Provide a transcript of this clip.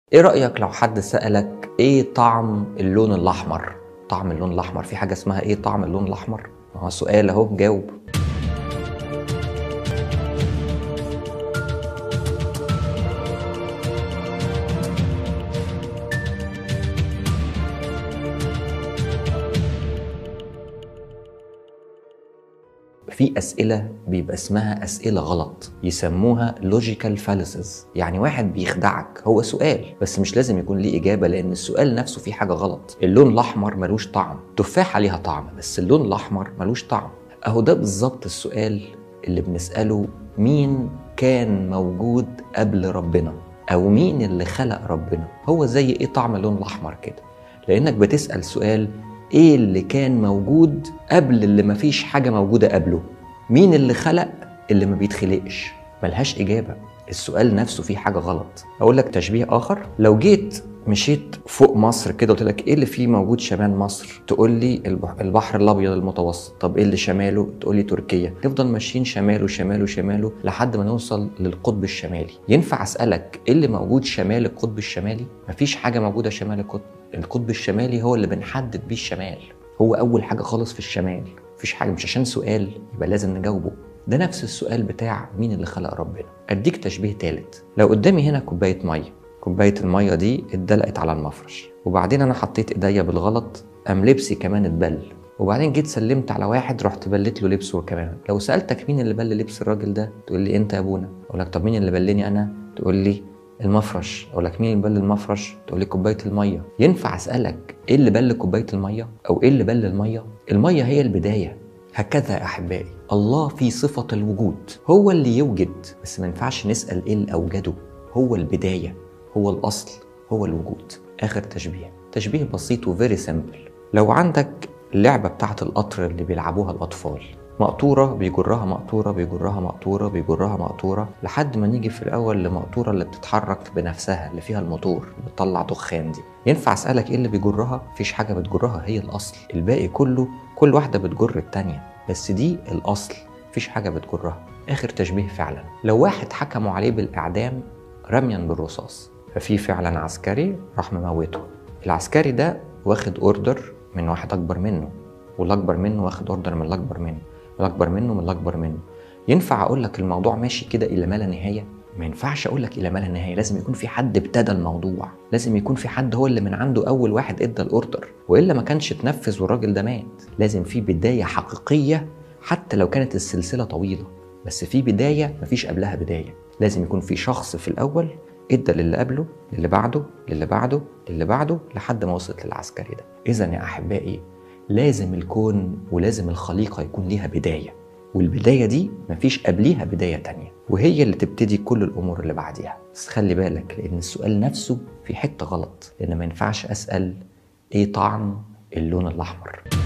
ايه رأيك لو حد سألك ايه طعم اللون الأحمر؟ طعم اللون الأحمر في حاجة اسمها ايه طعم اللون الأحمر؟ ما هو سؤال اهو جاوب في أسئلة بيبقى اسمها أسئلة غلط يسموها logical fallacies يعني واحد بيخدعك هو سؤال بس مش لازم يكون ليه إجابة لأن السؤال نفسه فيه حاجة غلط اللون الأحمر ملوش طعم تفاحة ليها طعم بس اللون الأحمر ملوش طعم أهو ده بالظبط السؤال اللي بنسأله مين كان موجود قبل ربنا أو مين اللي خلق ربنا هو زي إيه طعم اللون الأحمر كده لأنك بتسأل سؤال ايه اللي كان موجود قبل اللي مفيش حاجة موجودة قبله مين اللي خلق اللي ما بيتخلقش ملهاش إجابة السؤال نفسه فيه حاجة غلط أقول لك تشبيه آخر لو جيت مشيت فوق مصر كده قلت لك ايه اللي فيه موجود شمال مصر تقول لي البح- البحر الابيض المتوسط طب ايه اللي شماله تقول لي تركيا نفضل ماشيين شماله شماله شماله لحد ما نوصل للقطب الشمالي ينفع اسالك ايه اللي موجود شمال القطب الشمالي مفيش حاجه موجوده شمال القطب القطب الشمالي هو اللي بنحدد بيه الشمال هو اول حاجه خالص في الشمال مفيش حاجه مش عشان سؤال يبقى لازم نجاوبه ده نفس السؤال بتاع مين اللي خلق ربنا اديك تشبيه ثالث لو قدامي هنا كوبايه ميه كوبايه الميه دي اتدلقت على المفرش وبعدين انا حطيت ايديا بالغلط قام لبسي كمان اتبل وبعدين جيت سلمت على واحد رحت بليت له لبسه كمان لو سالتك مين اللي بل لبس الراجل ده تقول لي انت يا ابونا اقول لك طب مين اللي بلني انا تقول لي المفرش اقول لك مين اللي بل المفرش تقول لي كوبايه الميه ينفع اسالك ايه اللي بل كوبايه الميه او ايه اللي بل الميه الميه هي البدايه هكذا يا احبائي الله في صفه الوجود هو اللي يوجد بس ما ينفعش نسال ايه اللي اوجده هو البدايه هو الاصل هو الوجود اخر تشبيه تشبيه بسيط وفيري سيمبل لو عندك اللعبه بتاعت القطر اللي بيلعبوها الاطفال مقطوره بيجرها مقطوره بيجرها مقطوره بيجرها مقطوره لحد ما نيجي في الاول لمقطوره اللي بتتحرك بنفسها اللي فيها الموتور اللي بتطلع دخان دي ينفع اسالك ايه اللي بيجرها مفيش حاجه بتجرها هي الاصل الباقي كله كل واحده بتجر التانيه بس دي الاصل مفيش حاجه بتجرها اخر تشبيه فعلا لو واحد حكموا عليه بالاعدام رميا بالرصاص ففي فعلا عسكري راح مموته العسكري ده واخد اوردر من واحد اكبر منه والاكبر منه واخد اوردر من الاكبر منه والاكبر منه من الاكبر منه ينفع اقول لك الموضوع ماشي كده الى ما لا نهايه ما ينفعش اقول لك الى ما لا نهايه لازم يكون في حد ابتدى الموضوع لازم يكون في حد هو اللي من عنده اول واحد ادى الاوردر والا ما كانش اتنفذ والراجل ده مات لازم في بدايه حقيقيه حتى لو كانت السلسله طويله بس في بدايه مفيش قبلها بدايه لازم يكون في شخص في الاول ادى للي قبله للي بعده للي بعده للي بعده لحد ما وصلت للعسكري ده اذا يا احبائي لازم الكون ولازم الخليقه يكون ليها بدايه والبدايه دي مفيش قبليها بدايه تانية وهي اللي تبتدي كل الامور اللي بعديها بس خلي بالك لان السؤال نفسه في حته غلط لان ما ينفعش اسال ايه طعم اللون الاحمر